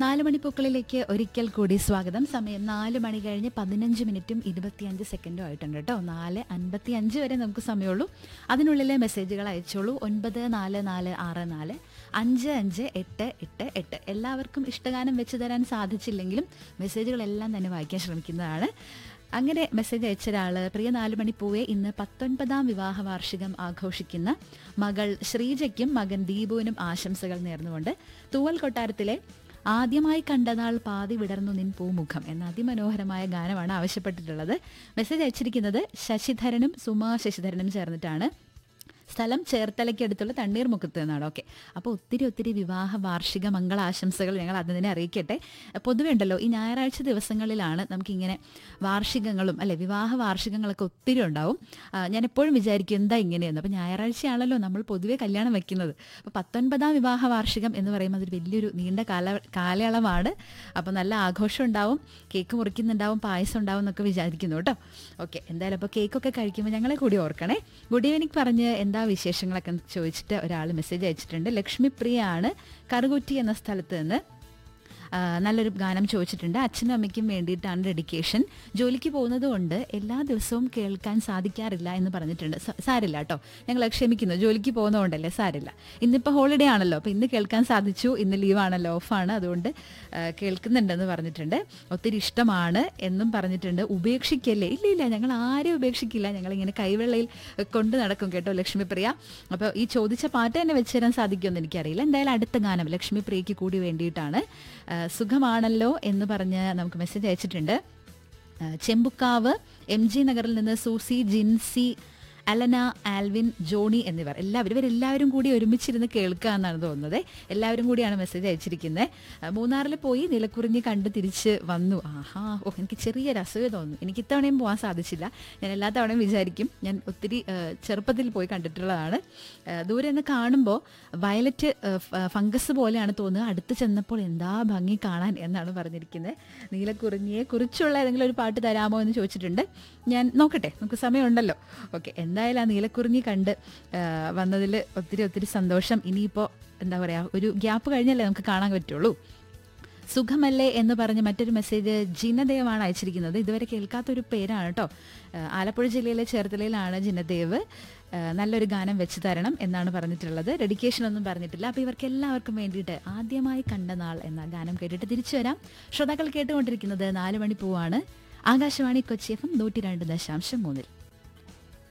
നാല് മണിപ്പൂക്കളിലേക്ക് ഒരിക്കൽ കൂടി സ്വാഗതം സമയം നാല് മണി കഴിഞ്ഞ് പതിനഞ്ച് മിനിറ്റും ഇരുപത്തിയഞ്ച് സെക്കൻഡും ആയിട്ടുണ്ട് കേട്ടോ നാല് അൻപത്തി അഞ്ച് വരെ നമുക്ക് സമയമുള്ളൂ അതിനുള്ളിലെ മെസ്സേജുകൾ അയച്ചോളൂ ഒൻപത് നാല് നാല് ആറ് നാല് അഞ്ച് അഞ്ച് എട്ട് എട്ട് എട്ട് എല്ലാവർക്കും ഇഷ്ടഗാനം വെച്ച് തരാൻ സാധിച്ചില്ലെങ്കിലും മെസ്സേജുകളെല്ലാം തന്നെ വായിക്കാൻ ശ്രമിക്കുന്നതാണ് അങ്ങനെ മെസ്സേജ് അയച്ച ഒരാള് പ്രിയ നാലുമണി പൂവെ ഇന്ന് പത്തൊൻപതാം വിവാഹ വാർഷികം ആഘോഷിക്കുന്ന മകൾ ശ്രീജയ്ക്കും മകൻ ദീപുവിനും ആശംസകൾ നേർന്നുകൊണ്ട് തൂവൽ കൊട്ടാരത്തിലെ ആദ്യമായി കണ്ടനാൾ പാതി വിടർന്നു നിൻ പൂമുഖം എന്ന അതിമനോഹരമായ ഗാനമാണ് ആവശ്യപ്പെട്ടിട്ടുള്ളത് മെസ്സേജ് അയച്ചിരിക്കുന്നത് ശശിധരനും സുമാ ശശിധരനും ചേർന്നിട്ടാണ് സ്ഥലം ചേർത്തലയ്ക്കടുത്തുള്ള തണ്ണീർമുഖത്ത് നിന്നാണ് ഓക്കെ അപ്പോൾ ഒത്തിരി ഒത്തിരി വിവാഹ വാർഷിക മംഗളാശംസകൾ ഞങ്ങൾ അതിനെ അറിയിക്കട്ടെ പൊതുവെ ഉണ്ടല്ലോ ഈ ഞായറാഴ്ച ദിവസങ്ങളിലാണ് നമുക്കിങ്ങനെ വാർഷികങ്ങളും അല്ലെ വിവാഹ വാർഷികങ്ങളൊക്കെ ഒത്തിരി ഉണ്ടാവും ആ, ഞാൻ എപ്പോഴും വിചാരിക്കും എന്താ ഇങ്ങനെയെന്ന് അപ്പോൾ ഞായറാഴ്ചയാണല്ലോ നമ്മൾ പൊതുവെ കല്യാണം വെക്കുന്നത് അപ്പോൾ പത്തൊൻപതാം വിവാഹ വാർഷികം എന്ന് പറയുമ്പോൾ അതൊരു വലിയൊരു നീണ്ട കാല കാലയളവാണ് അപ്പോൾ നല്ല ആഘോഷം ഉണ്ടാവും കേക്ക് മുറിക്കുന്നുണ്ടാവും പായസം ഉണ്ടാവും എന്നൊക്കെ വിചാരിക്കുന്നു കേട്ടോ ഓക്കെ എന്തായാലും അപ്പോൾ കേക്കൊക്കെ കഴിക്കുമ്പോൾ ഞങ്ങളെ കൂടി ഓർക്കണേ ഗുഡ് ഈവനിങ് പറഞ്ഞ് എന്താ വിശേഷങ്ങളൊക്കെ എന്ന് ചോദിച്ചിട്ട് ഒരാൾ മെസ്സേജ് അയച്ചിട്ടുണ്ട് ലക്ഷ്മി പ്രിയാണ് കറുകുറ്റി എന്ന സ്ഥലത്ത് നിന്ന് ആ, നല്ലൊരു ഗാനം ചോദിച്ചിട്ടുണ്ട് അച്ഛനും അമ്മയ്ക്കും വേണ്ടിയിട്ടാണ് ഡെഡിക്കേഷൻ ജോലിക്ക് പോകുന്നത് കൊണ്ട് എല്ലാ ദിവസവും കേൾക്കാൻ സാധിക്കാറില്ല എന്ന് പറഞ്ഞിട്ടുണ്ട് സ- സാരില്ല കേട്ടോ ഞങ്ങൾ ക്ഷമിക്കുന്നു ജോലിക്ക് പോകുന്നതുകൊണ്ടല്ലേ സാരില്ല ഇന്നിപ്പോൾ ഹോളിഡേ ആണല്ലോ അപ്പോൾ ഇന്ന് കേൾക്കാൻ സാധിച്ചു ഇന്ന് ലീവാണല്ലോ ഓഫാണ് അതുകൊണ്ട് ആ, കേൾക്കുന്നുണ്ടെന്ന് പറഞ്ഞിട്ടുണ്ട് ഒത്തിരി ഇഷ്ടമാണ് എന്നും പറഞ്ഞിട്ടുണ്ട് ഉപേക്ഷിക്കല്ലേ ഇല്ല ഇല്ല ഞങ്ങൾ ആരും ഉപേക്ഷിക്കില്ല ഞങ്ങളിങ്ങനെ കൈവെള്ളയിൽ കൊണ്ട് നടക്കും കേട്ടോ ലക്ഷ്മിപ്രിയ അപ്പോൾ ഈ ചോദിച്ച പാട്ട് തന്നെ വെച്ച് തരാൻ സാധിക്കുമെന്ന് എനിക്കറിയില്ല എന്തായാലും അടുത്ത ഗാനം ലക്ഷ്മിപ്രിയയ്ക്ക് കൂടി വേണ്ടിയിട്ടാണ് ആ, സുഖമാണല്ലോ എന്ന് പറഞ്ഞ് നമുക്ക് മെസ്സേജ് അയച്ചിട്ടുണ്ട് ആ, ചെമ്പുക്കാവ് എം ജി നഗറിൽ നിന്ന് സൂസി ജിൻസി അലന ആൽവിൻ ജോണി എന്നിവർ എല്ലാവരും ഇവരെല്ലാവരും കൂടി ഒരുമിച്ചിരുന്ന് കേൾക്കുക എന്നാണ് തോന്നുന്നത് എല്ലാവരും കൂടിയാണ് മെസ്സേജ് അയച്ചിരിക്കുന്നത് ആ, മൂന്നാറിൽ പോയി നിലക്കുറിഞ്ഞ് കണ്ട് തിരിച്ച് വന്നു ആഹാ ഓ എനിക്ക് ചെറിയൊരു അസുഖം തോന്നുന്നു എനിക്ക് ഇത്തവണയും പോകാൻ സാധിച്ചില്ല ഞാൻ എല്ലാ തവണയും വിചാരിക്കും ഞാൻ ഒത്തിരി ആ, ചെറുപ്പത്തിൽ പോയി കണ്ടിട്ടുള്ളതാണ് ആ, ദൂരെ നിന്ന് കാണുമ്പോൾ വയലറ്റ് ആ, ഫ- ഫംഗസ് പോലെയാണ് തോന്നുക അടുത്ത് ചെന്നപ്പോൾ എന്താ ഭംഗി കാണാൻ എന്നാണ് പറഞ്ഞിരിക്കുന്നത് നീലക്കുറിഞ്ഞിയെ കുറിച്ചുള്ള ഏതെങ്കിലും ഒരു പാട്ട് തരാമോ എന്ന് ചോദിച്ചിട്ടുണ്ട് ഞാൻ നോക്കട്ടെ നമുക്ക് സമയമുണ്ടല്ലോ ഓക്കെ എന്തായാലും ആ നീലക്കുറിഞ്ഞി കണ്ട് ആ, വന്നതിൽ ഒത്തിരി ഒത്തിരി സന്തോഷം ഇനിയിപ്പോൾ എന്താ പറയുക ഒരു ഗ്യാപ്പ് കഴിഞ്ഞല്ലേ നമുക്ക് കാണാൻ പറ്റുള്ളൂ സുഖമല്ലേ എന്ന് പറഞ്ഞ് മറ്റൊരു മെസ്സേജ് ജിനദേവാണ് അയച്ചിരിക്കുന്നത് ഇതുവരെ കേൾക്കാത്തൊരു പേരാണ് കേട്ടോ ആ, ആലപ്പുഴ ജില്ലയിലെ ചേർത്തലയിലാണ് ജിനദേവ് ആ, നല്ലൊരു ഗാനം വെച്ച് തരണം എന്നാണ് പറഞ്ഞിട്ടുള്ളത് ഡെഡിക്കേഷൻ ഒന്നും പറഞ്ഞിട്ടില്ല അപ്പോൾ ഇവർക്ക് എല്ലാവർക്കും വേണ്ടിയിട്ട് ആദ്യമായി കണ്ട നാൾ എന്ന ഗാനം കേട്ടിട്ട് തിരിച്ചു വരാം ശ്രോതാക്കൾ കേട്ടുകൊണ്ടിരിക്കുന്നത് നാല് മണി പൂവാണ് ആകാശവാണി കൊച്ചി എഫ് എം നൂറ്റി രണ്ട് ദശാംശം മൂന്നിൽ